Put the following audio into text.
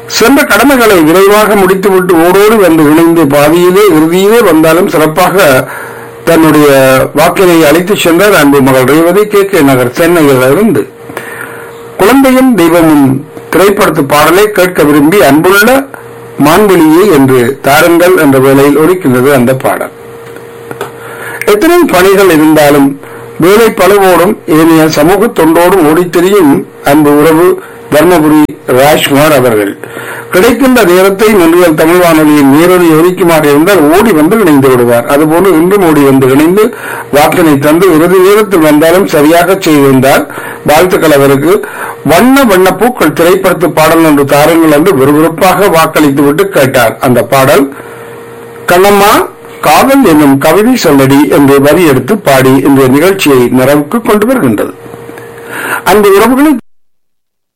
சென்ற கடமைகளை விரைவாக முடித்துவிட்டு ஓடோடு வந்து இணைந்து பாதியிலே இறுதியிலே வந்தாலும் சிறப்பாக தன்னுடைய வாக்கினை அழைத்து சென்றார் அன்பு மகள் ரேவதி கே கே நகர் சென்னையிலிருந்து குழந்தையும் தெய்வமும் திரைப்படத்து பாடலை கேட்க விரும்பி அன்புள்ள மான்வெளியே என்று தாருங்கள் என்ற வேளையில் ஒலிக்கின்றது அந்த பாடல் எத்தனை பணிகள் இருந்தாலும் வேலை பழுவோடும் ஏனைய சமூக தொண்டோடும் ஓடித் திரியும் அன்பு உறவு தர்மபுரி ராஜ்குமார் அவர்கள் கிடைக்கின்ற நேரத்தை முன்றியல் தமிழ் வானொலியின் நேரடி ஒலிக்குமாக இருந்தால் ஓடி வந்து இணைந்து விடுவார் அதுபோல இன்றும் ஓடி வந்து இணைந்து வாக்கினை தந்து இறுதி நேரத்தில் வந்தாலும் சரியாக செய்திருந்தார் வாழ்த்துக்கள் அவருக்கு வண்ண வண்ண பூக்கள் திரைப்படத்து பாடல் என்று தாருங்கள் என்று விறுவிறுப்பாக வாக்களித்து விட்டு கேட்டார் அந்த பாடல் கண்ணம்மா காதல் என்னும் கவிதை சொல்லடி என்று வரி எடுத்து பாடி இந்த நிகழ்ச்சியை நிறைவுக்கு கொண்டு வருகின்றது அந்த உறவுகளை